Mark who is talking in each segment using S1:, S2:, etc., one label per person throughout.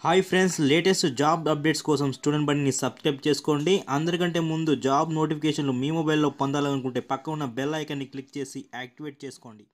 S1: hi friends latest job updates కోసం student బండిని subscribe చేసుకోండి అందరికంటే ముందు జాబ్ నోటిఫికేషన్లు మీ మొబైల్లో పొందాలనుకుంటే పక్క ఉన్న బెల్ ఐకాన్ని క్లిక్ చేసి యాక్టివేట్ చేసుకోండి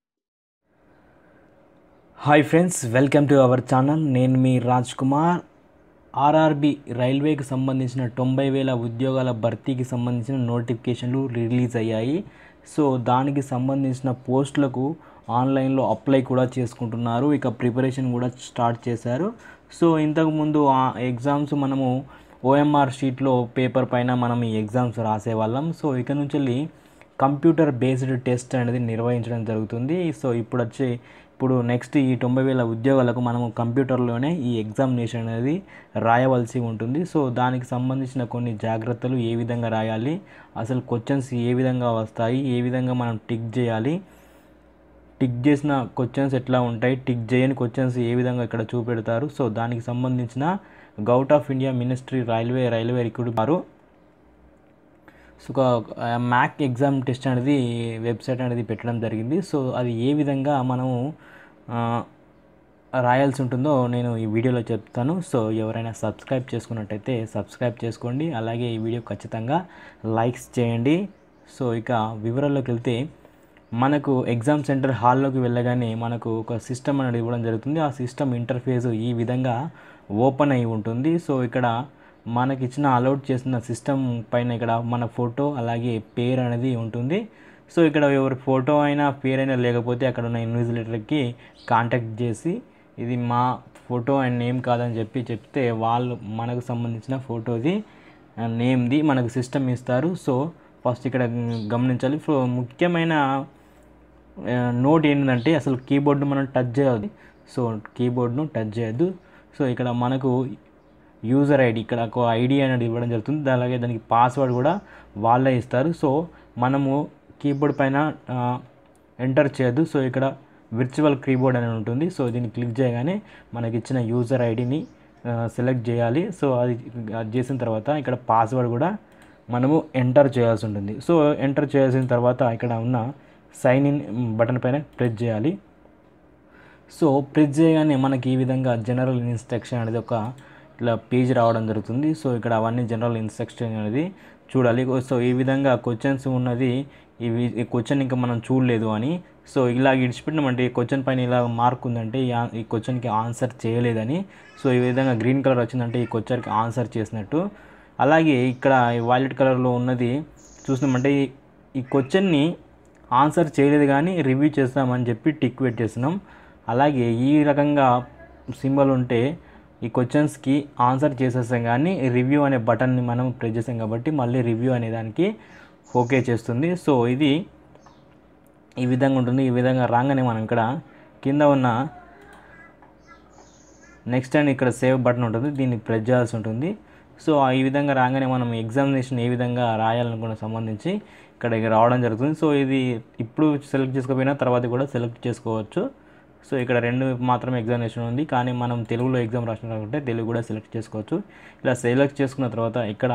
S2: hi friends welcome to our channel నేను మీ రాజ్ కుమార్ ఆర్ఆర్బి రైల్వేకి సంబంధించిన తొంభై వేల ఉద్యోగాల భర్తీకి సంబంధించిన నోటిఫికేషన్లు రిలీజ్ అయ్యాయి సో దానికి సంబంధించిన పోస్టులకు ఆన్లైన్లో అప్లై కూడా చేసుకుంటున్నారు ఇక ప్రిపరేషన్ కూడా స్టార్ట్ చేశారు సో ఇంతకుముందు ఆ ఎగ్జామ్స్ మనము ఓఎంఆర్ షీట్లో పేపర్ పైన మనం ఈ ఎగ్జామ్స్ రాసేవాళ్ళం సో ఇక నుంచి వెళ్ళి కంప్యూటర్ బేస్డ్ టెస్ట్ అనేది నిర్వహించడం జరుగుతుంది సో ఇప్పుడు వచ్చే ఇప్పుడు నెక్స్ట్ ఈ తొంభై వేల ఉద్యోగాలకు మనము కంప్యూటర్లోనే ఈ ఎగ్జామినేషన్ అనేది రాయవలసి ఉంటుంది సో దానికి సంబంధించిన కొన్ని జాగ్రత్తలు ఏ విధంగా రాయాలి అసలు క్వశ్చన్స్ ఏ విధంగా వస్తాయి ఏ విధంగా మనం టిక్ చేయాలి టిక్ చేసిన క్వశ్చన్స్ ఎట్లా ఉంటాయి టిక్ చేయని క్వశ్చన్స్ ఏ విధంగా ఇక్కడ చూపెడతారు సో దానికి సంబంధించిన govt of India ministry railway railway recruit వారు సో ఒక మ్యాక్ ఎగ్జామ్ టెస్ట్ అనేది వెబ్సైట్ అనేది పెట్టడం జరిగింది సో అది ఏ విధంగా మనము ఆ, రాయాల్సి ఉంటుందో నేను ఈ వీడియోలో చెప్తాను సో ఎవరైనా సబ్స్క్రైబ్ చేసుకున్నట్టయితే సబ్స్క్రైబ్ చేసుకోండి అలాగే ఈ వీడియో ఖచ్చితంగా లైక్స్ చేయండి సో ఇక వివరాల్లోకి వెళ్తే మనకు ఎగ్జామ్ సెంటర్ హాల్లోకి వెళ్ళగానే మనకు ఒక సిస్టమ్ అనేది ఇవ్వడం జరుగుతుంది ఆ సిస్టమ్ ఇంటర్ఫేస్ ఈ విధంగా ఓపెన్ అయి ఉంటుంది సో ఇక్కడ మనకి ఇచ్చిన అలౌట్ చేసిన సిస్టమ్ పైన ఇక్కడ మన ఫోటో అలాగే పేరు అనేది ఉంటుంది సో ఇక్కడ ఎవరి ఫోటో అయినా పేరు అయినా లేకపోతే అక్కడ ఉన్న ఇన్విజిలేటర్కి కాంటాక్ట్ చేసి ఇది మా ఫోటో అండ్ నేమ్ కాదని చెప్పి చెప్తే వాళ్ళు మనకు సంబంధించిన ఫోటోది నేమ్ది మనకు సిస్టమ్ ఇస్తారు సో ఫస్ట్ ఇక్కడ గమనించాలి సో ముఖ్యమైన ఆ, నోట్ ఏంటంటే అసలు కీబోర్డ్ను మనం టచ్ చేయాలి సో కీబోర్డ్ను టచ్ చేయొద్దు సో ఇక్కడ మనకు యూజర్ ఐడి ఇక్కడ ఒక ఐడి అనేది ఇవ్వడం జరుగుతుంది అలాగే దానికి పాస్వర్డ్ కూడా వాళ్ళే ఇస్తారు సో మనము కీబోర్డ్ పైన ఎంటర్ చేయొద్దు సో ఇక్కడ విర్చువల్ కీబోర్డ్ అనేది ఉంటుంది సో దీన్ని క్లిక్ చేయగానే మనకి ఇచ్చిన యూజర్ ఐడిని సెలెక్ట్ చేయాలి సో అది అది చేసిన తర్వాత ఇక్కడ పాస్వర్డ్ కూడా మనము ఎంటర్ చేయాల్సి ఉంటుంది సో ఎంటర్ చేయాల్సిన తర్వాత ఇక్కడ ఉన్న సైన్ ఇన్ బటన్ పైన ప్రెస్ చేయాలి సో ప్రెస్ చేయగానే మనకి ఈ విధంగా జనరల్ ఇన్స్ట్రక్షన్ అనేది ఒక ఇట్లా పేజ్ రావడం జరుగుతుంది సో ఇక్కడ అవన్నీ జనరల్ ఇన్స్ట్రక్షన్ అనేది చూడాలి సో ఈ విధంగా క్వశ్చన్స్ ఉన్నది ఇవి ఈ క్వశ్చన్ ఇంకా మనం చూడలేదు అని సో ఇలా ఇడిచిపెట్టినామంటే ఈ క్వశ్చన్ పైన ఇలా మార్క్ ఉందంటే ఈ ఆ- ఈ క్వశ్చన్కి ఆన్సర్ చేయలేదని సో ఈ విధంగా గ్రీన్ కలర్ వచ్చిందంటే ఈ క్వశ్చన్కి ఆన్సర్ చేసినట్టు అలాగే ఇక్కడ ఈ వైలెట్ కలర్లో ఉన్నది చూసినామంటే ఈ- ఈ క్వశ్చన్ని ఆన్సర్ చేయలేదు కానీ రివ్యూ చేస్తామని చెప్పి టిక్ పెట్టేస్తున్నాం అలాగే ఈ రకంగా సింబల్ ఉంటే ఈ క్వశ్చన్స్కి ఆన్సర్ చేసేస్తాం కానీ రివ్యూ అనే బటన్ని మనం ప్రెస్ చేస్తాం కాబట్టి మళ్ళీ రివ్యూ అనే దానికి ఓకే చేస్తుంది సో ఇది ఈ విధంగా ఉంటుంది ఈ విధంగా రాగానే మనం ఇక్కడ కింద ఉన్న నెక్స్ట్ అండ్ ఇక్కడ సేవ్ బటన్ ఉంటుంది దీన్ని ప్రెస్ చేయాల్సి ఉంటుంది సో ఆ ఈ విధంగా రాగానే మనం ఎగ్జామినేషన్ ఏ విధంగా రాయాలనుకున్న సంబంధించి ఇక్కడ ఇక రావడం జరుగుతుంది సో ఇది ఇప్పుడు సెలెక్ట్ చేసుకోకపోయినా తర్వాత కూడా సెలెక్ట్ చేసుకోవచ్చు సో ఇక్కడ రెండు మాత్రమే ఎగ్జామినేషన్ ఉంది కానీ మనం తెలుగులో ఎగ్జామ్ రాసినట్టుంటే తెలుగు కూడా సెలెక్ట్ చేసుకోవచ్చు ఇలా సెలెక్ట్ చేసుకున్న తర్వాత ఇక్కడ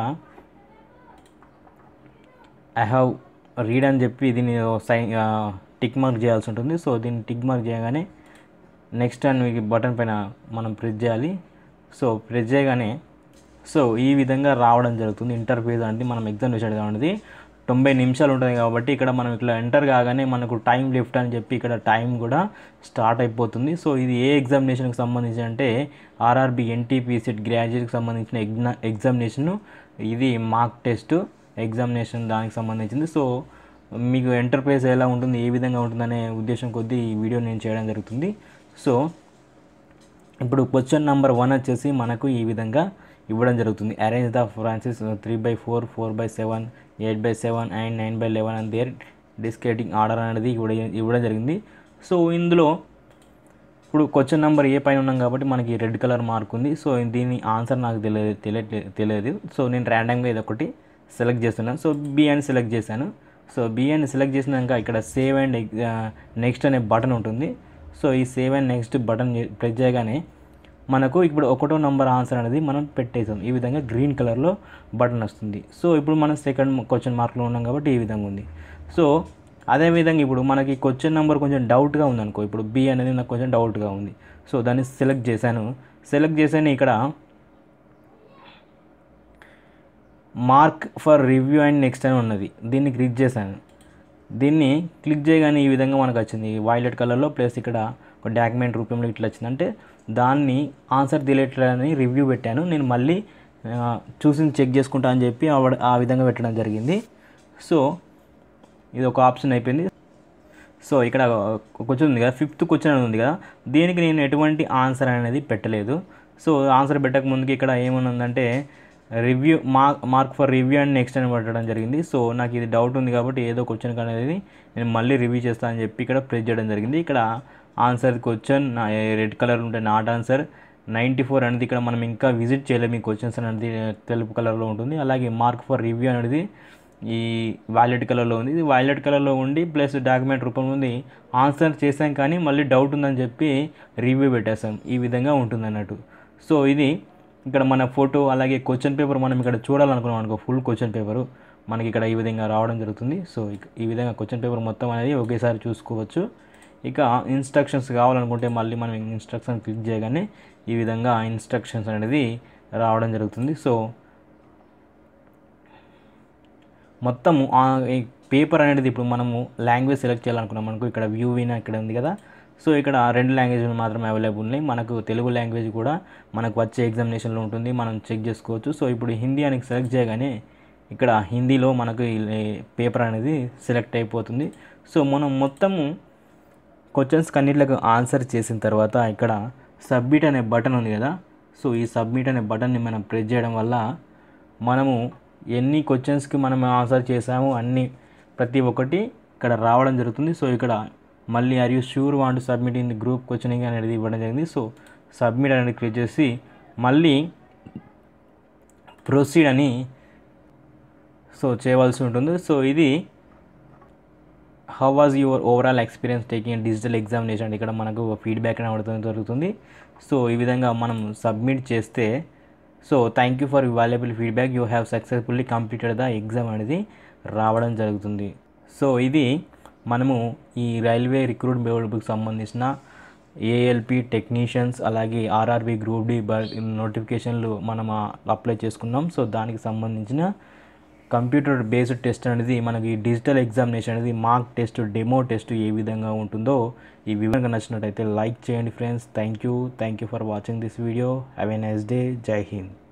S2: ఐ హ్యావ్ రీడ్ అని చెప్పి దీన్ని సైన్ టిక్ మార్క్ చేయాల్సి ఉంటుంది సో దీన్ని టిక్ మార్క్ చేయగానే నెక్స్ట్ అని బటన్ పైన మనం ప్రెస్ చేయాలి సో ప్రెస్ చేయగానే సో ఈ విధంగా రావడం జరుగుతుంది ఇంటర్ఫేస్ అనేది మనం ఎగ్జామినేషన్ అనేది తొంభై నిమిషాలు ఉంటుంది కాబట్టి ఇక్కడ మనం ఇట్లా ఎంటర్ కాగానే మనకు టైం లెఫ్ట్ అని చెప్పి ఇక్కడ టైం కూడా స్టార్ట్ అయిపోతుంది సో ఇది ఏ ఎగ్జామినేషన్కి సంబంధించి అంటే ఆర్ఆర్బి ఎన్టీపీ సెట్ గ్రాడ్యుయేట్కి సంబంధించిన ఎగ్జా ఎగ్జామినేషన్ ఇది మార్క్ టెస్ట్ ఎగ్జామినేషన్ దానికి సంబంధించింది సో మీకు ఎంటర్ప్రైజ్ ఎలా ఉంటుంది ఏ విధంగా ఉంటుందనే ఉద్దేశం కొద్దీ ఈ వీడియో నేను చేయడం జరుగుతుంది సో ఇప్పుడు క్వశ్చన్ నెంబర్ వన్ వచ్చేసి మనకు ఈ విధంగా ఇవ్వడం జరుగుతుంది arrange the fractions three by four four by seven eight by seven and nine by eleven and their descending order అనేది ఇవ్వడం ఇవ్వడం జరిగింది సో ఇందులో ఇప్పుడు క్వశ్చన్ నెంబర్ ఏ పైన ఉన్నాం కాబట్టి మనకి రెడ్ కలర్ మార్క్ ఉంది సో దీని ఆన్సర్ నాకు తెలియదు తెలియట్లేదు తెలియదు సో నేను ర్యాండమ్గా ఇది ఒకటి సెలెక్ట్ చేస్తున్నాను సో బి అని సెలెక్ట్ చేశాను సో బి అని సెలెక్ట్ చేసినాక ఇక్కడ సేవ్ అండ్ నెక్స్ట్ అనే బటన్ ఉంటుంది సో ఈ save and next button press చేయగానే మనకు ఇప్పుడు ఒకటో నంబర్ ఆన్సర్ అనేది మనం పెట్టేసాం ఈ విధంగా గ్రీన్ కలర్లో బటన్ వస్తుంది సో ఇప్పుడు మనం సెకండ్ క్వశ్చన్ మార్క్లో ఉన్నాం కాబట్టి ఈ విధంగా ఉంది సో అదేవిధంగా ఇప్పుడు మనకి క్వశ్చన్ నెంబర్ కొంచెం డౌట్గా ఉందనుకో ఇప్పుడు బి అనేది నాకు కొంచెం డౌట్గా ఉంది సో దాన్ని సెలెక్ట్ చేశాను సెలెక్ట్ చేసాను ఇక్కడ mark for review and next అని ఉన్నది దీన్ని క్లిక్ చేశాను దీన్ని క్లిక్ చేయగానే ఈ విధంగా మనకు వచ్చింది వైలెట్ కలర్లో ప్లస్ ఇక్కడ ఒక డాక్యుమెంట్ రూపంలో ఇట్లా వచ్చింది అంటే దాన్ని ఆన్సర్ తెలియట్లేదు అని రివ్యూ పెట్టాను నేను మళ్ళీ ఆ, చూసి చెక్ చేసుకుంటా అని చెప్పి ఆవిడ ఆ విధంగా పెట్టడం జరిగింది సో ఇది ఒక ఆప్షన్ అయిపోయింది సో ఇక్కడ క్వశ్చన్ ఉంది కదా ఫిఫ్త్ క్వశ్చన్ అని ఉంది కదా దీనికి నేను ఎటువంటి ఆన్సర్ అనేది పెట్టలేదు సో ఆన్సర్ పెట్టక ముందుకి ఇక్కడ ఏమనుందంటే review mark mark for review and next అని పెట్టడం జరిగింది సో నాకు ఇది డౌట్ ఉంది కాబట్టి ఏదో క్వశ్చన్ అనేది నేను మళ్ళీ రివ్యూ చేస్తాను అని చెప్పి ఇక్కడ ప్రెస్ చేయడం జరిగింది ఇక్కడ ఆన్సర్ క్వశ్చన్ రెడ్ కలర్ ఉంటే నాట్ ఆన్సర్ నైంటీ ఫోర్ అనేది ఇక్కడ మనం ఇంకా విజిట్ చేయలేము ఈ క్వశ్చన్స్ అనేది తెలుపు కలర్లో ఉంటుంది అలాగే మార్క్ ఫర్ రివ్యూ అనేది ఈ వైలెట్ కలర్లో ఉంది ఇది వైలెట్ కలర్లో ఉండి ప్లస్ డాక్యుమెంట్ రూపంలో ఉంది ఆన్సర్ చేసాం కానీ మళ్ళీ డౌట్ ఉందని చెప్పి రివ్యూ పెట్టేసాం ఈ విధంగా ఉంటుంది అన్నట్టు సో ఇది ఇక్కడ మన ఫోటో అలాగే క్వశ్చన్ పేపర్ మనం ఇక్కడ చూడాలనుకున్నాం అనుకో ఫుల్ క్వశ్చన్ పేపరు మనకి ఇక్కడ ఈ విధంగా రావడం జరుగుతుంది సో ఇక- ఈ విధంగా క్వశ్చన్ పేపర్ మొత్తం అనేది ఒకేసారి చూసుకోవచ్చు ఇక ఇన్స్ట్రక్షన్స్ కావాలనుకుంటే మళ్ళీ మనం ఇన్స్ట్రక్షన్ క్లిక్ చేయగానే ఈ విధంగా ఇన్స్ట్రక్షన్స్ అనేది రావడం జరుగుతుంది సో మొత్తము ఆ ఈ పేపర్ అనేది ఇప్పుడు మనము లాంగ్వేజ్ సెలెక్ట్ చేయాలనుకున్నాం మనకు ఇక్కడ వ్యూ విన్ ఇక్కడ ఉంది కదా సో ఇక్కడ రెండు లాంగ్వేజ్లు మాత్రమే అవైలబుల్ ఉన్నాయి మనకు తెలుగు లాంగ్వేజ్ కూడా మనకు వచ్చే ఎగ్జామినేషన్లో ఉంటుంది మనం చెక్ చేసుకోవచ్చు సో ఇప్పుడు హిందీ అని సెలెక్ట్ చేయగానే ఇక్కడ హిందీలో మనకు ఈ పేపర్ అనేది సెలెక్ట్ అయిపోతుంది సో మనం మొత్తము క్వశ్చన్స్ కన్నిట్లకు ఆన్సర్ చేసిన తర్వాత ఇక్కడ సబ్మిట్ అనే బటన్ ఉంది కదా సో ఈ సబ్మిట్ అనే బటన్ని మనం ప్రెస్ చేయడం వల్ల మనము ఎన్ని క్వశ్చన్స్కి మనం ఆన్సర్ చేసామో అన్ని ప్రతి ఒక్కటి ఇక్కడ రావడం జరుగుతుంది సో ఇక్కడ మళ్ళీ are you sure want submit in the group questioning అనేది ఇవ్వడం జరిగింది సో సబ్మిట్ అనేది క్లిక్ చేసి మళ్ళీ ప్రొసీడ్ అని సో చేయవలసి ఉంటుంది సో ఇది how was your overall experience taking digital examination ఇక్కడ మనకు ఫీడ్బ్యాక్ రావడం జరుగుతుంది సో ఈ విధంగా మనం సబ్మిట్ చేస్తే so thank you for valuable feedback you have successfully completed the exam అనేది రావడం జరుగుతుంది సో ఇది మనము ఈ రైల్వే రిక్రూట్మెంట్కి సంబంధించిన ఏఎల్పి టెక్నీషియన్స్ అలాగే ఆర్ఆర్బి గ్రూప్ డి నోటిఫికేషన్లు మనం అప్లై చేసుకున్నాం సో దానికి సంబంధించిన కంప్యూటర్ బేస్డ్ టెస్ట్ అనేది మనకి డిజిటల్ ఎగ్జామినేషన్ అనేది మార్క్ టెస్ట్ డెమో టెస్ట్ ఏ విధంగా ఉంటుందో ఈ వివరంగా నచ్చినట్టయితే లైక్ చేయండి friends thank you thank you for watching this video have a nice day Jai Hind